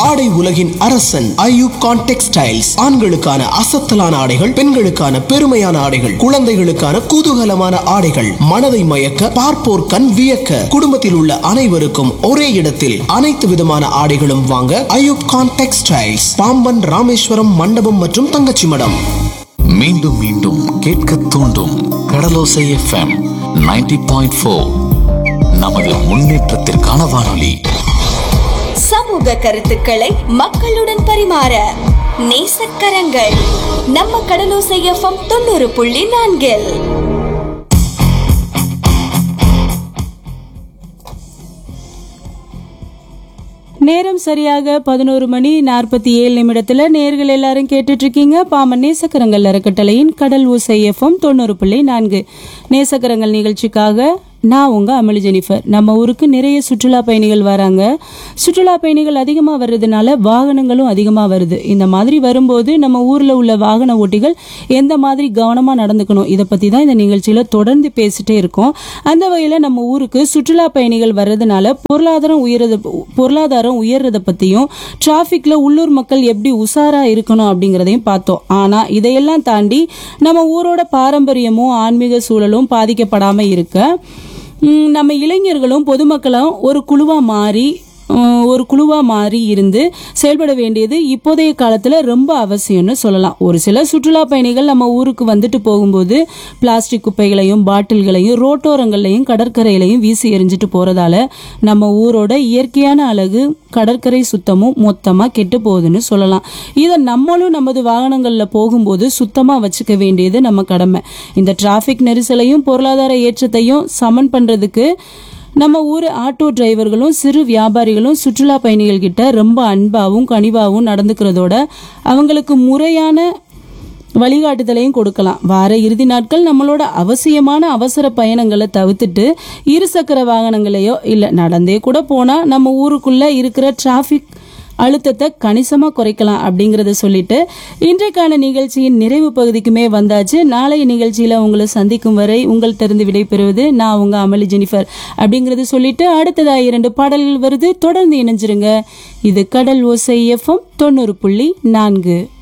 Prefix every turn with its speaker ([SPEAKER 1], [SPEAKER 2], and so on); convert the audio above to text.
[SPEAKER 1] ஆடை உலகின் அரசன் ஐயூப் கான் டெக்ஸ்டைல்ஸ் ஆண்களுக்கான அசத்தலான ஆடைகள் பெண்களுக்கான பெருமையான ஆடைகள் குழந்தைகளுக்கான குதூகலமான ஆடைகள் மனதை மயக்க பார்ப்போர் கண் வியக்க குடும்பத்தில் உள்ள அனைவருக்கும் ஒரே இடத்தில் அனைத்து விதமான ஆடைகளும் வாங்க ஐயூப் கான் டெக்ஸ்டைல்ஸ் பாம்பன் ராமேஸ்வரம் மண்டபம் மற்றும் தங்கச்சி மடம்
[SPEAKER 2] மீண்டும் மீண்டும் கேட்க தூண்டும் கடலோசை எஃப்எம் 90.4 பாயிண்ட் ஃபோர் நமது முன்னேற்றத்திற்கான வானொலி
[SPEAKER 3] சமூக கருத்துக்களை மக்களுடன் பரிமாற நேசக்கரங்கள் நம்ம கடலோசை எஃப்எம் தொண்ணூறு புள்ளி நான்கில்
[SPEAKER 4] நேரம் சரியாக பதினோரு மணி நாற்பத்தி ஏழு நிமிடத்துல நேர்கள் எல்லாரும் கேட்டுட்டு இருக்கீங்க பாமன் நேசக்கரங்கள் அறக்கட்டளையின் கடல் ஊசை எஃப்எம் தொண்ணூறு புள்ளி நான்கு நேசக்கரங்கள் நிகழ்ச்சிக்காக நான் உங்க அமளி ஜெனிஃபர் நம்ம ஊருக்கு நிறைய சுற்றுலா பயணிகள் வராங்க சுற்றுலா பயணிகள் அதிகமாக வர்றதுனால வாகனங்களும் அதிகமாக வருது இந்த மாதிரி வரும்போது நம்ம ஊரில் உள்ள வாகன ஓட்டிகள் எந்த மாதிரி கவனமாக நடந்துக்கணும் இதை பற்றி தான் இந்த நிகழ்ச்சியில் தொடர்ந்து பேசிட்டே இருக்கோம் அந்த வகையில் நம்ம ஊருக்கு சுற்றுலா பயணிகள் வர்றதுனால பொருளாதாரம் உயர்றது பொருளாதாரம் உயர்றதை பற்றியும் டிராஃபிக்கில் உள்ளூர் மக்கள் எப்படி உஷாராக இருக்கணும் அப்படிங்கிறதையும் பார்த்தோம் ஆனால் இதையெல்லாம் தாண்டி நம்ம ஊரோட பாரம்பரியமும் ஆன்மீக சூழலும் பாதிக்கப்படாமல் இருக்க ம், நம்ம இளைஞர்களும் பொதுமக்களும் ஒரு குழுவா மாறி ம், ஒரு குழுவா மாறி இருந்து செயல்பட வேண்டியது இப்போதைய காலத்துல ரொம்ப அவசியம்னு சொல்லலாம் ஒரு சில சுற்றுலா பயணிகள் நம்ம ஊருக்கு வந்துட்டு போகும்போது பிளாஸ்டிக் குப்பைகளையும் பாட்டில்களையும் ரோட்டோரங்கள்லையும் கடற்கரையிலையும் வீசி எறிஞ்சிட்டு போறதால நம்ம ஊரோட இயற்கையான அழகு கடற்கரை சுத்தமும் மொத்தமா கெட்டு போகுதுன்னு சொல்லலாம் இதை நம்மளும் நமது வாகனங்கள்ல போகும்போது சுத்தமா வச்சுக்க வேண்டியது நம்ம கடமை இந்த டிராஃபிக் நெரிசலையும் பொருளாதார ஏற்றத்தையும் சமன் பண்றதுக்கு நம்ம ஊர் ஆட்டோ டிரைவர்களும் சிறு வியாபாரிகளும் சுற்றுலா பயணிகள் கிட்ட ரொம்ப அன்பாவும் கனிவாவும் நடந்துக்கிறதோட அவங்களுக்கு முறையான வழிகாட்டுதலையும் கொடுக்கலாம் வார இறுதி நாட்கள் நம்மளோட அவசியமான அவசர பயணங்களை தவிர்த்துட்டு இருசக்கர வாகனங்களையோ இல்லை நடந்தே கூட போனால் நம்ம ஊருக்குள்ள இருக்கிற டிராஃபிக் அழுத்தத்தை கணிசமாக குறைக்கலாம் அப்படிங்கிறத சொல்லிட்டு இன்றைக்கான நிகழ்ச்சியின் நிறைவு பகுதிக்குமே வந்தாச்சு நாளைய நிகழ்ச்சியில் உங்களை சந்திக்கும் வரை உங்கள்கிட்ட இருந்து விடைபெறுவது நான் உங்க அமளி ஜெனிஃபர் அப்படிங்கிறத சொல்லிட்டு அடுத்ததா இரண்டு பாடல்கள் வருது தொடர்ந்து இணைஞ்சிருங்க இது கடல் ஓசை எஃப்எம் தொண்ணூறு புள்ளி நான்கு